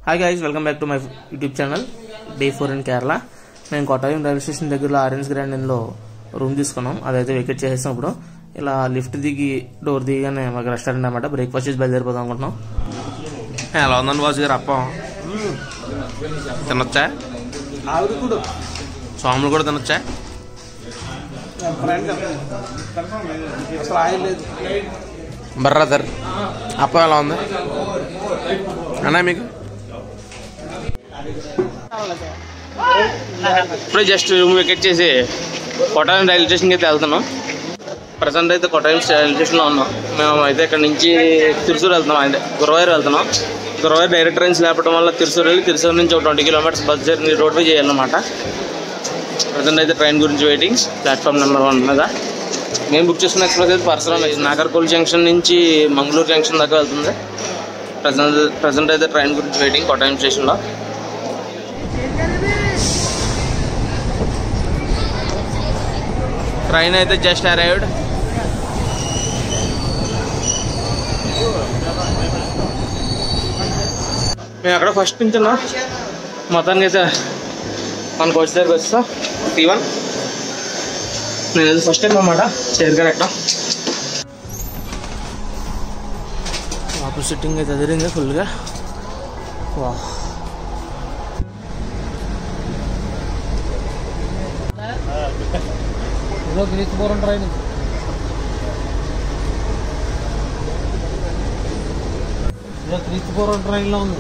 hi guys welcome back to my YouTube channel day four in Kerala మేము Kottayam railway station దగ్గరలో orange grand ఇన్లో room తీసుకున్నాం అదైతే vacate చేసేసాం ఇప్పుడు ఇలా లిఫ్ట్ దిగి డోర్ దిగానే మాకు రెస్టారెంట్ అనమాట బ్రేక్ఫాస్ట్ చేసి బయలుదేరిపోదాం అనుకుంటున్నాం ఎలా ఉందండి బాసు గారు అప్పం తినొచ్చా ఆవిడ కూడా సోములు కూడా తినొచ్చా అసలు ఆయిల్ లేదు బర్రదర్ అప్పం ఎలా ఉంది అన్నా మీకు ఇప్పుడే జస్ట్ రూమ్ వెకెట్ చేసి కొట్టాయం రైల్వే స్టేషన్కి అయితే వెళ్తున్నాం ప్రజెంట్ అయితే కొట్టాయం రైల్వే స్టేషన్లో ఉన్నాం మేము అయితే ఇక్కడ నుంచి తిరుసూరు వెళ్తున్నాం అయితే గురవాయూరు వెళ్తున్నాం గురవాయూరు డైరెక్ట్ ట్రైన్స్ లేపడం వల్ల తిరుసూరు వెళ్ళి తిరుసూరు నుంచి ఒక twenty kilometres bus journey road way చేయాలన్నమాట ప్రజెంట్ అయితే ట్రైన్ గురించి వెయిటింగ్ ప్లాట్ఫామ్ నెంబర్ వన్ మీద మేము బుక్ చేసుకున్న ఎక్స్ప్రెస్ అయితే పర్సనల్ నాగర్కోల్ జంక్షన్ నుంచి మంగళూరు జంక్షన్ దాకా వెళ్తుంది ప్రజెంట్ ప్రజెంట్ అయితే ట్రైన్ గురించి వెయిటింగ్ కొట్టాయం స్టేషన్లో ట్రైన్ అయితే జస్ట్ అరైవ్డ్ మేము అక్కడ ఫస్ట్ నుంచి ఉన్నా మొత్తానికి అయితే మన కోచ్ దగ్గరికి వస్తా టీవన్ నేను ఫస్ట్ టైం అన్నమాట చైర్ గారు ఎక్కడ లోపల సిట్టింగ్ అయితే అదిరింది ఫుల్గా వా గ్రీస్పురం ట్రైన్ గ్రీస్పురం ట్రైన్లో ఉంది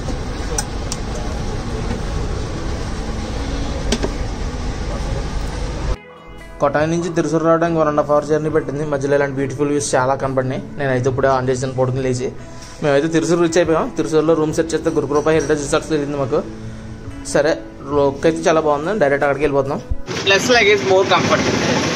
కొట్టాయి నుంచి తిరుసూరు రావడానికి one and half hour journey పెట్టింది మధ్యలో ఇలాంటి బ్యూటిఫుల్ వ్యూస్ చాలా కనపడినాయి నేనైతే ఇప్పుడే ఆన్ చేసాను పొడుకుని లేచి మేమైతే తిరుసూరు రీచ్ అయిపోయాం తిరుసూరులో రూమ్ సెట్ చేస్తే గురుకృప హెరిటేజ్ రిసార్ట్స్ తెలిసింది మాకు సరే లోక్ అయితే చాలా బాగుంది డైరెక్ట్ అక్కడికి వెళ్ళిపోతున్నాం less luggage more comfort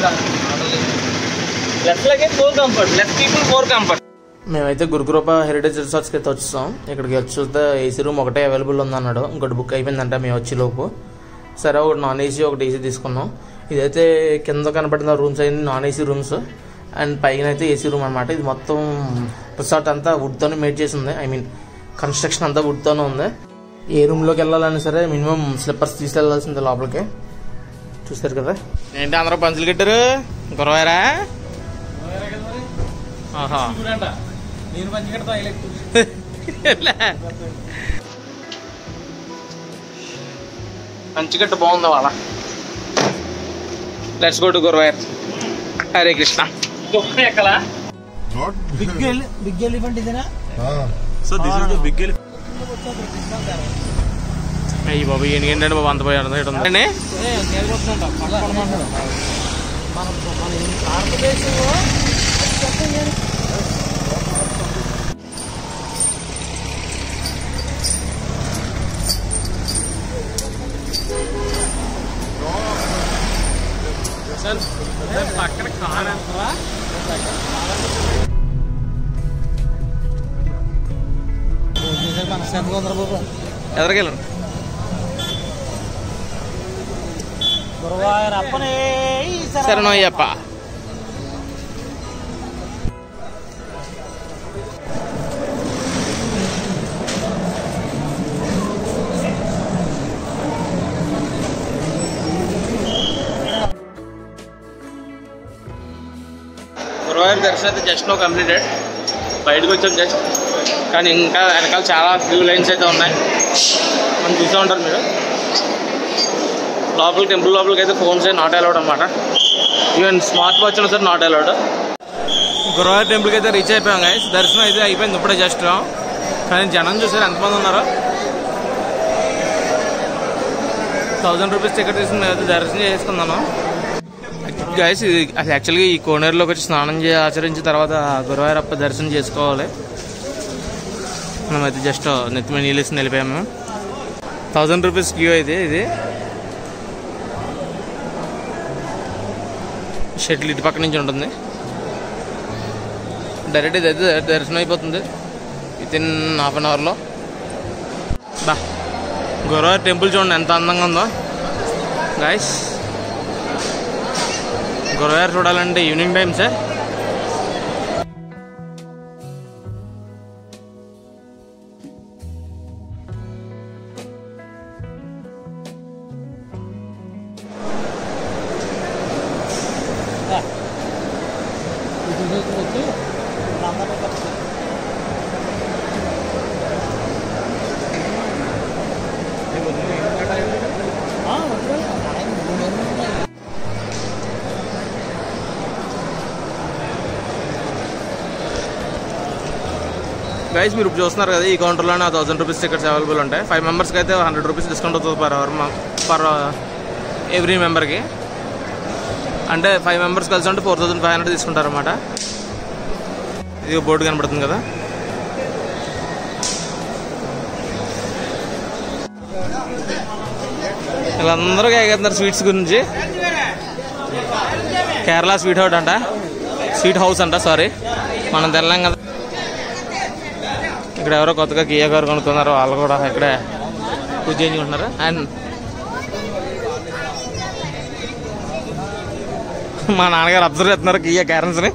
less luggage more comfort less people more comfort మేమైతే గురుకృప హెరిటేజ్ రిసార్ట్స్కి అయితే వచ్చేసాం ఇక్కడికి వచ్చి చూస్తే ఏసీ రూమ్ ఒకటే అవైలబుల్ ఉందన్నాడు ఇంకోటి బుక్ అయిపోయిందంట మేము వచ్చే లోపు సరే ఒకటి నాన్ ఏసీ ఒకటి ఏసీ తీసుకున్నాం ఇదైతే కింద కనపడిన రూమ్స్ అయింది నాన్ ఏసీ రూమ్స్ అండ్ పైన అయితే ఏసీ రూమ్ అనమాట ఇది మొత్తం రిసార్ట్ అంతా వుడ్తోనే మేడ్ చేసి ఉంది ఐ మీన్ కన్స్ట్రక్షన్ అంతా వుడ్తోనే ఉంది ఏ రూమ్లోకి వెళ్ళాలన్నా సరే మినిమం స్లిప్పర్స్ తీసుకెళ్లాల్సిందే లోపలికి చూస్తారు కదా ఏంటి అందరూ పంచులు కట్టారు గురవారా ఆహా నేను మంచి కడతా మంచిగట్టు బాగుంది వాళ్ళ let's go to Guruvayur Hare Krishna ఎక్కలా బిగ్ బిగ్ ఎలిఫెంట్ ఇదేనా so this is the big అయ్యి బాబు ఏంటంటే బాబు అంత పోయాడు అండి ఏ కేరళ పడమంటాడు మన మన ఈ భారతదేశంలో పక్కన కార్ మన సెంటర్ వందల బాబు ఎదరికెళ్ళండి గురువాయూర్ అప్పనే సరే నోయ్యప్ప గురువాయూర్ దర్శనం అయితే జస్ట్ నో కంప్లీటెడ్ బయటకు వచ్చాం జస్ట్ కానీ ఇంకా వెనకాల చాలా ఫ్యూ లైన్స్ అయితే ఉన్నాయి మనం చూసే ఉంటారు మీరు లోపల టెంపుల్ లోపలికి అయితే ఫోన్స్ అయితే నాట్ అలౌడ్ అనమాట ఈవెన్ స్మార్ట్ వాచ్ అయినా సరే నాట్ అలౌడ్ గురువాయూర్ టెంపుల్కి అయితే రీచ్ అయిపోయాం గైస్ దర్శనం అయితే అయిపోయింది ఇప్పుడే జస్ట్ కానీ జనం చూసారు ఎంతమంది ఉన్నారు థౌజండ్ రూపీస్ టికెట్ తీసుకుని అయితే దర్శనం చేసుకున్నాను గైస్ ఇది అసలు యాక్చువల్గా ఈ కోనేరులోకి వచ్చి స్నానం చే ఆచరించిన తర్వాత గురువాయూరప్ప దర్శనం చేసుకోవాలి మనమైతే జస్ట్ నెత్తిమీద నీళ్ళు వేసుకుని వెళ్ళిపోయాము థౌజండ్ రూపీస్ క్యూ అయితే ఇది షటిల్ ఇటు పక్క నుంచి ఉంటుంది డైరెక్ట్ ఇది అయితే దర్శనం అయిపోతుంది విత్ ఇన్ హాఫ్ అన్ అవర్లో బా గురువాయూర్ టెంపుల్ చూడండి ఎంత అందంగా ఉందో గాయస్ గురువాయూర్ చూడాలంటే ఈవినింగ్ టైం సార్ గైస్ మీరు ఇప్పుడు చూస్తున్నారు కదా ఈ కౌంటర్లోనే థౌసండ్ రూపీస్ టికెట్స్ అవైలబుల్ ఉంటాయి ఫైవ్ మెంబర్స్కి అయితే హండ్రెడ్ రూపీస్ డిస్కౌంట్ అవుతుంది పర్ అవర్ పర్ ఎవ్రీ మెంబర్కి అంటే ఫైవ్ మెంబర్స్ కలిసి ఉంటే ఫోర్ థౌసండ్ ఫైవ్ హండ్రెడ్ తీసుకుంటారు అనమాట ఇది బోర్డు కనబడుతుంది కదా వీళ్ళందరూ కేకేస్తున్నారు స్వీట్స్ గురించి కేరళ స్వీట్ హౌట్ అంట స్వీట్ హౌస్ అంట సారీ మనం తెల్లాం కదా ఇక్కడ ఎవరో కొత్తగా కియా గారు కొనుక్కున్నారు వాళ్ళు కూడా ఇక్కడే పూజ చేయించుకుంటున్నారు అండ్ మా నాన్నగారు అబ్జర్వ్ చేస్తున్నారు కియా క్యారన్స్ని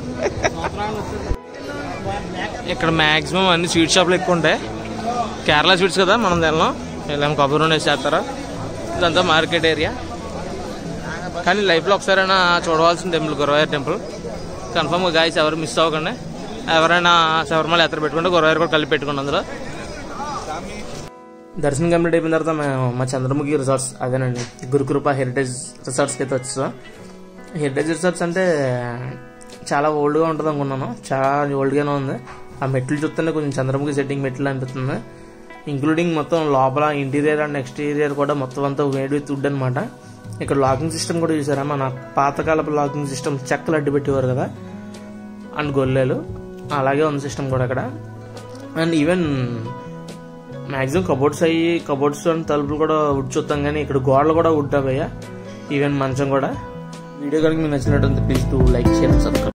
ఇక్కడ మ్యాక్సిమం అన్ని స్వీట్ షాప్లు ఎక్కువ ఉంటాయి కేరళ స్వీట్స్ కదా మనం తెల్లం వీళ్ళేమో కొబ్బరి నూనె వేసి చేస్తారా ఇదంతా మార్కెట్ ఏరియా కానీ లైఫ్లో ఒకసారైనా చూడవలసిన టెంపుల్ గురవాయర్ టెంపుల్ కన్ఫర్మ్గా గాయస్ ఎవరు మిస్ అవ్వకండి ఎవరైనా శబరిమల యాత్ర పెట్టుకుంటే గురవాయర్ కూడా కలిపి పెట్టుకోండి అందులో దర్శనం కంప్లీట్ అయిపోయిన తర్వాత మేము మా చంద్రముఖి రిసార్ట్స్ అదేనండి గురుకృప హెరిటేజ్ రిసార్ట్స్కి అయితే వచ్చేసాం హెరిటేజ్ రిసార్ట్స్ అంటే చాలా ఓల్డ్గా ఉంటుంది అనుకున్నాను చాలా ఓల్డ్గానే ఉంది ఆ మెట్లు చూస్తేనే కొంచెం చంద్రముఖి సెట్టింగ్ మెట్లు అనిపిస్తుంది ఇంక్లూడింగ్ మొత్తం లోపల ఇంటీరియర్ అండ్ ఎక్స్టీరియర్ కూడా మొత్తం అంతా వేడి విత్ వుడ్ అనమాట ఇక్కడ లాకింగ్ సిస్టమ్ కూడా చూసారా మన పాతకాలపు లాకింగ్ సిస్టమ్ చెక్కలు అడ్డు పెట్టేవారు కదా అండ్ గొల్లెలు అలాగే ఉంది సిస్టమ్ కూడా అక్కడ అండ్ ఈవెన్ మ్యాక్సిమం కబోర్డ్స్ అయ్యి కబోర్డ్స్ అండ్ తలుపులు కూడా వుడ్ చూస్తాం కానీ ఇక్కడ గోడలు కూడా వుడ్ అవయ్యా ఈవెన్ మంచం కూడా వీడియో కనుక మీకు నచ్చినట్టు please to like share subscribe